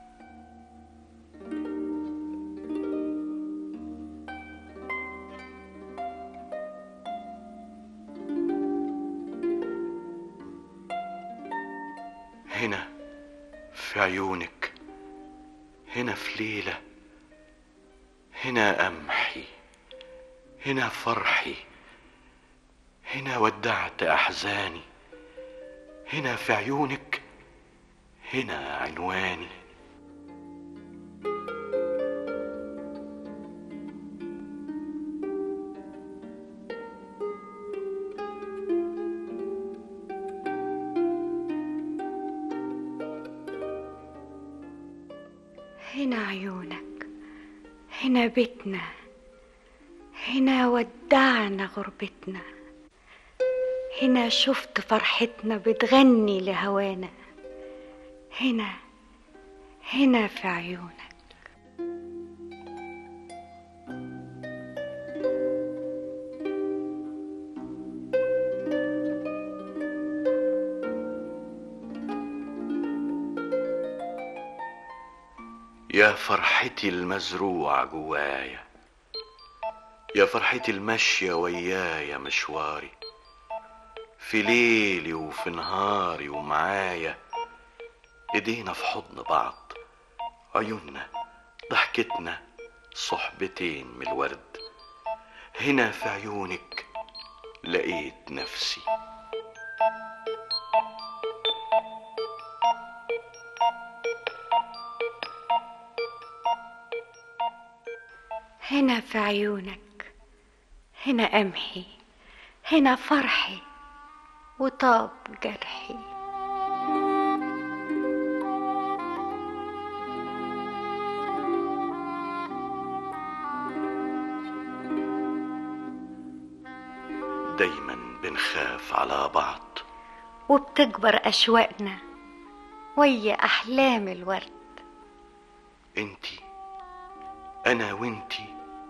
هنا في عيونك هنا في ليلة هنا أمحي هنا فرحي هنا ودعت أحزاني هنا في عيونك هنا عنواني هنا عيونك هنا بيتنا هنا ودعنا غربتنا هنا شفت فرحتنا بتغني لهوانا هنا هنا في عيونك يا فرحتي المزروعة جوايا يا فرحتي الماشية ويايا مشواري في ليلي وفي نهاري ومعايا ايدينا في حضن بعض عيوننا ضحكتنا صحبتين من الورد هنا في عيونك لقيت نفسي هنا في عيونك هنا أمحي هنا فرحي وطاب جرحي دايما بنخاف على بعض وبتكبر أشواقنا ويا أحلام الورد انتي انا وانتي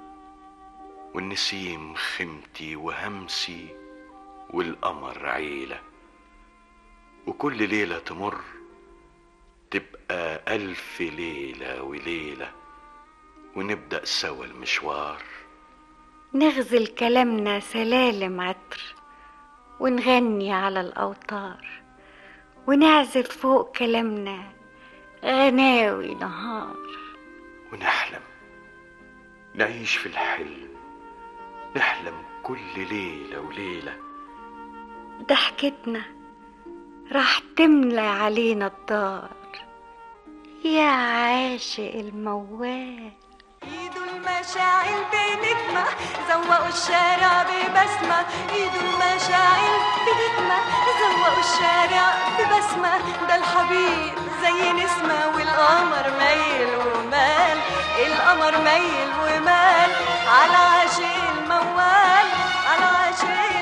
والنسيم خمتي وهمسي والقمر عيلة وكل ليلة تمر تبقى ألف ليلة وليلة ونبدأ سوا المشوار نغزل كلامنا سلالم عطر ونغني على الأوتار ونعزف فوق كلامنا غناوي نهار ونحلم نعيش في الحلم نحلم كل ليلة وليلة ضحكتنا راح تملى علينا الدار يا عاشق الموال ايدوا المشاعل بنجمة زوقوا الشارع ببسمة ايدوا المشاعل بنجمة زوقوا الشارع ببسمة ده الحبيب زي نسمة والقمر ميل ومال القمر ميل ومال على عاشق الموال على عاشق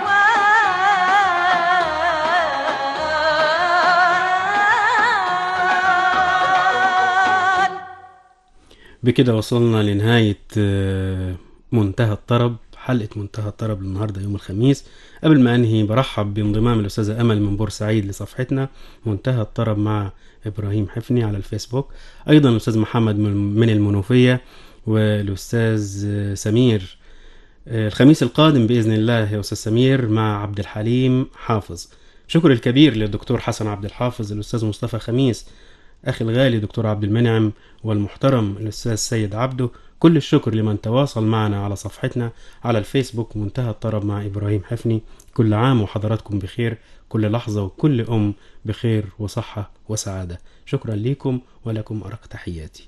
الموال بكده وصلنا لنهاية آه، منتهى الطرب حلقة منتهى الطرب النهاردة يوم الخميس قبل ما أنهي برحب بانضمام الأستاذة أمل من بورسعيد لصفحتنا منتهى الطرب مع إبراهيم حفني على الفيسبوك أيضا الأستاذ محمد من من المنوفية والأستاذ آه، سمير آه، الخميس القادم بإذن الله يا أستاذ سمير مع عبد الحليم حافظ شكر الكبير للدكتور حسن عبد الحافظ الأستاذ مصطفى خميس أخي الغالي دكتور عبد المنعم والمحترم الأستاذ سيد عبده كل الشكر لمن تواصل معنا على صفحتنا على الفيسبوك منتهى الطرب مع إبراهيم حفني كل عام وحضراتكم بخير كل لحظة وكل أم بخير وصحة وسعادة شكرا لكم ولكم أرق تحياتي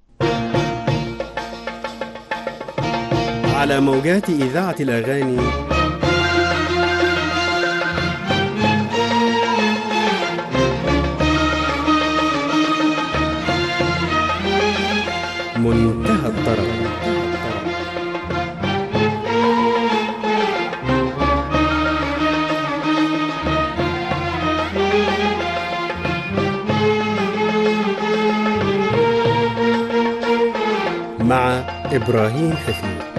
على موجات إذاعة الأغاني منتهى الطرب مع إبراهيم حفيظ